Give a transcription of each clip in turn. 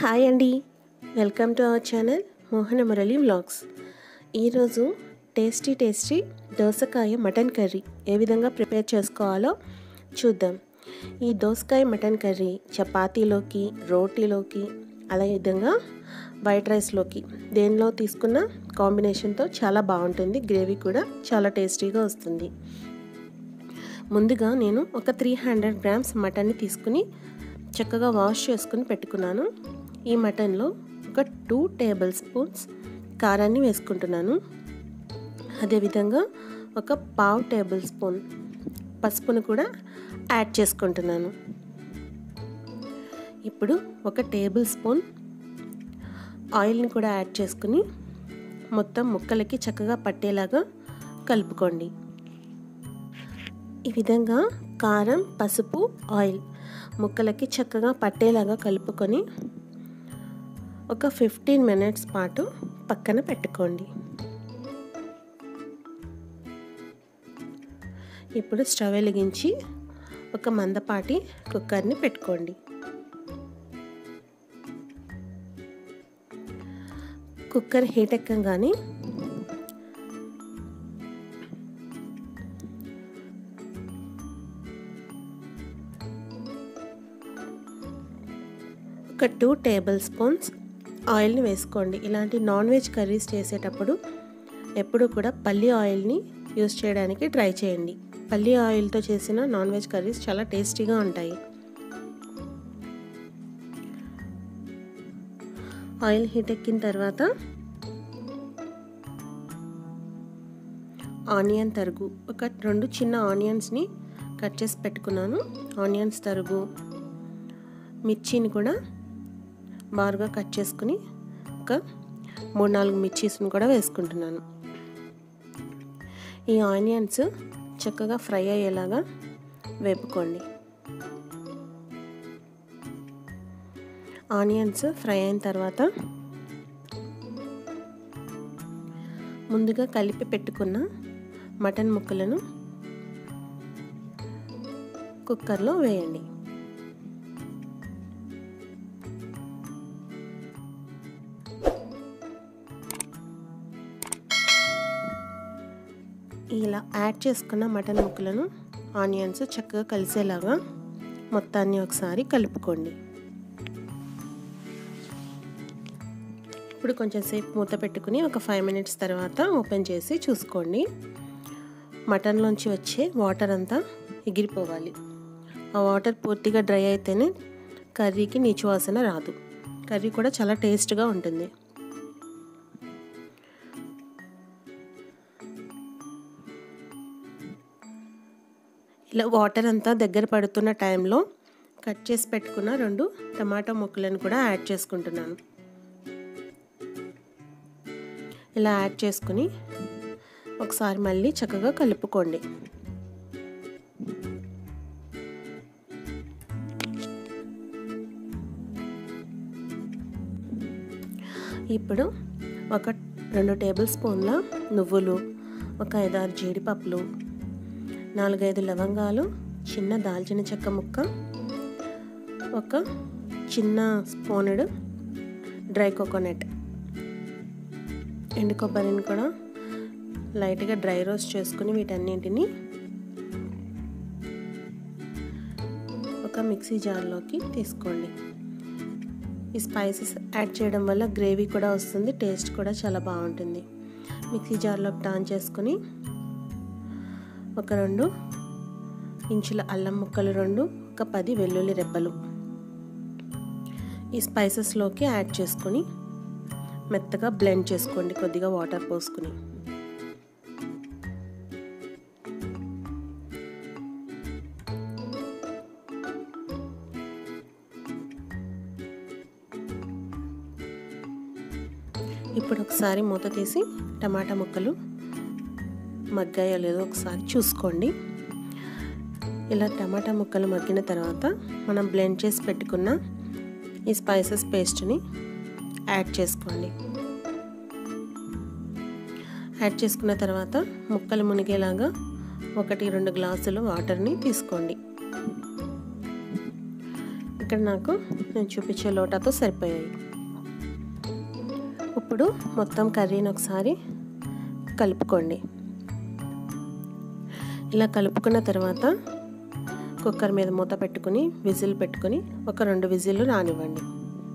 hi అండి welcome to our channel Mohana Murali vlogs ఈరోజు tasty tasty దోసకాయ మటన్ కర్రీ ఏ విధంగా ప్రిపేర్ చేసుకోవాలో చూద్దాం ఈ దోసకాయ మటన్ కర్రీ చపాతీలోకి రోటీలోకి అలా విధంగా వైట్ రైస్లోకి దేనిలో తీసుకున్న కాంబినేషన్తో చాలా బాగుంటుంది గ్రేవీ కూడా చాలా టేస్టీగా వస్తుంది ముందుగా నేను ఒక త్రీ హండ్రెడ్ గ్రామ్స్ మటన్ని తీసుకుని చక్కగా వాష్ చేసుకుని పెట్టుకున్నాను ఈ మటన్లో ఒక టూ టేబుల్ స్పూన్స్ కారాన్ని వేసుకుంటున్నాను అదేవిధంగా ఒక పావు టేబుల్ స్పూన్ పసుపును కూడా యాడ్ చేసుకుంటున్నాను ఇప్పుడు ఒక టేబుల్ స్పూన్ ఆయిల్ని కూడా యాడ్ చేసుకుని మొత్తం ముక్కలకి చక్కగా పట్టేలాగా కలుపుకోండి ఈ విధంగా కారం పసుపు ఆయిల్ ముక్కలకి చక్కగా పట్టేలాగా కలుపుకొని ఒక ఫిఫ్టీన్ మినిట్స్ పాటు పక్కన పెట్టుకోండి ఇప్పుడు స్టవ్ వెలిగించి ఒక మందపాటి కుక్కర్ని పెట్టుకోండి కుక్కర్ హీట్ ఎక్కగానే ఒక టూ టేబుల్ స్పూన్స్ ఆయిల్ని వేసుకోండి ఇలాంటి నాన్ వెజ్ కర్రీస్ చేసేటప్పుడు ఎప్పుడు కూడా పల్లి ఆయిల్ని యూస్ చేయడానికి ట్రై చేయండి పల్లి ఆయిల్తో చేసిన నాన్ వెజ్ కర్రీస్ చాలా టేస్టీగా ఉంటాయి ఆయిల్ హీట్ ఎక్కిన తర్వాత ఆనియన్ తరుగు ఒక రెండు చిన్న ఆనియన్స్ని కట్ చేసి పెట్టుకున్నాను ఆనియన్స్ తరుగు మిర్చిని కూడా బారుగా కట్ చేసుకుని ఒక మూడు నాలుగు మిర్చీస్ని కూడా వేసుకుంటున్నాను ఈ ఆనియన్స్ చక్కగా ఫ్రై అయ్యేలాగా వేపుకోండి ఆనియన్స్ ఫ్రై అయిన తర్వాత ముందుగా కలిపి పెట్టుకున్న మటన్ ముక్కలను కుక్కర్లో వేయండి ఇలా యాడ్ చేసుకున్న మటన్ ముక్కలను ఆనియన్స్ చక్కగా కలిసేలాగా మొత్తాన్ని ఒకసారి కలుపుకోండి ఇప్పుడు కొంచెం సేపు మూత పెట్టుకుని ఒక ఫైవ్ మినిట్స్ తర్వాత ఓపెన్ చేసి చూసుకోండి మటన్లోంచి వచ్చే వాటర్ అంతా ఎగిరిపోవాలి ఆ వాటర్ పూర్తిగా డ్రై అయితేనే కర్రీకి నీచు వాసన రాదు కర్రీ కూడా చాలా టేస్ట్గా ఉంటుంది ఇలా వాటర్ అంతా దగ్గర పడుతున్న టైంలో కట్ చేసి పెట్టుకున్న రెండు టమాటా ముక్కలను కూడా యాడ్ చేసుకుంటున్నాను ఇలా యాడ్ చేసుకుని ఒకసారి మళ్ళీ చక్కగా కలుపుకోండి ఇప్పుడు ఒక రెండు టేబుల్ స్పూన్ల నువ్వులు ఒక ఐదారు జీడిపప్పులు నాలుగైదు లవంగాలు చిన్న దాల్చిన చెక్క ముక్క ఒక చిన్న స్పూనుడు డ్రై కోకోనట్ ఎండు కొబ్బరిని కూడా లైట్గా డ్రై రోస్ట్ చేసుకుని వీటన్నింటిని ఒక మిక్సీ జార్లోకి తీసుకోండి ఈ స్పైసెస్ యాడ్ చేయడం వల్ల గ్రేవీ కూడా వస్తుంది టేస్ట్ కూడా చాలా బాగుంటుంది మిక్సీ జార్లోకి టర్న్ చేసుకుని ఒక రెండు ఇంచుల అల్లం ముక్కలు రెండు ఒక పది వెల్లుల్లి రెబ్బలు ఈ స్పైసెస్లోకి యాడ్ చేసుకొని మెత్తగా బ్లెండ్ చేసుకోండి కొద్దిగా వాటర్ పోసుకుని ఇప్పుడు ఒకసారి మూత తీసి టమాటా ముక్కలు మగ్గాయో లేదో ఒకసారి చూసుకోండి ఇలా టమాటా ముక్కలు మగ్గిన తర్వాత మనం బ్లెండ్ చేసి పెట్టుకున్న ఈ స్పైసెస్ పేస్ట్ని యాడ్ చేసుకోండి యాడ్ చేసుకున్న తర్వాత ముక్కలు మునిగేలాగా ఒకటి రెండు గ్లాసులు వాటర్ని తీసుకోండి ఇక్కడ నాకు నేను చూపించే లోటాతో సరిపోయాయి ఇప్పుడు మొత్తం కర్రీని ఒకసారి కలుపుకోండి ఇలా కలుపుకున్న తర్వాత కుక్కర్ మీద మూత పెట్టుకుని విజిల్ పెట్టుకుని ఒక రెండు విజిల్లు రానివ్వండి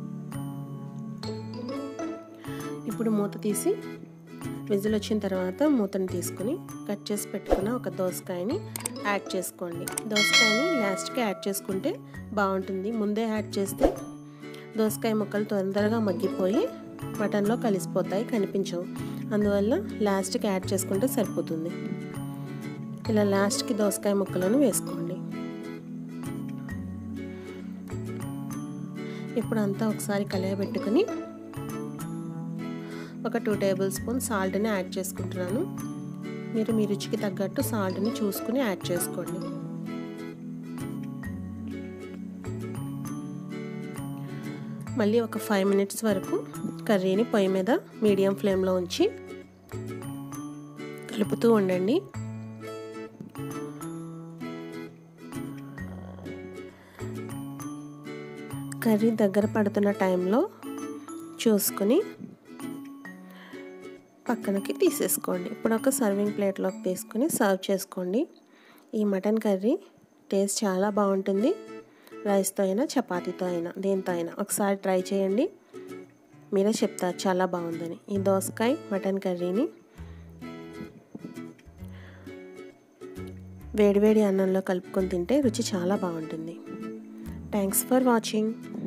ఇప్పుడు మూత తీసి విజిల్ వచ్చిన తర్వాత మూతను తీసుకుని కట్ చేసి పెట్టుకున్న ఒక దోసకాయని యాడ్ చేసుకోండి దోసకాయని లాస్ట్కి యాడ్ చేసుకుంటే బాగుంటుంది ముందే యాడ్ చేస్తే దోసకాయ ముక్కలు తొందరగా మగ్గిపోయి మటన్లో కలిసిపోతాయి కనిపించవు అందువల్ల లాస్ట్కి యాడ్ చేసుకుంటే సరిపోతుంది ఇలా లాస్ట్కి దోసకాయ ముక్కలను వేసుకోండి ఇప్పుడు అంతా ఒకసారి కలియబెట్టుకుని ఒక టూ టేబుల్ స్పూన్ సాల్ట్ని యాడ్ చేసుకుంటున్నాను మీరు మీ రుచికి తగ్గట్టు సాల్ట్ని చూసుకుని యాడ్ చేసుకోండి మళ్ళీ ఒక ఫైవ్ మినిట్స్ వరకు కర్రీని పొయ్యి మీద మీడియం ఫ్లేమ్లో ఉంచి కలుపుతూ ఉండండి కర్రీ దగ్గర పడుతున్న టైంలో చూసుకుని పక్కనకి తీసేసుకోండి ఇప్పుడు ఒక సర్వింగ్ ప్లేట్లోకి తీసుకుని సర్వ్ చేసుకోండి ఈ మటన్ కర్రీ టేస్ట్ చాలా బాగుంటుంది రైస్తో అయినా చపాతీతో అయినా దేంతో అయినా ఒకసారి ట్రై చేయండి మీరే చెప్తారు చాలా బాగుందని ఈ దోసకాయ మటన్ కర్రీని వేడివేడి అన్నంలో కలుపుకొని తింటే రుచి చాలా బాగుంటుంది థ్యాంక్స్ ఫర్ వాచింగ్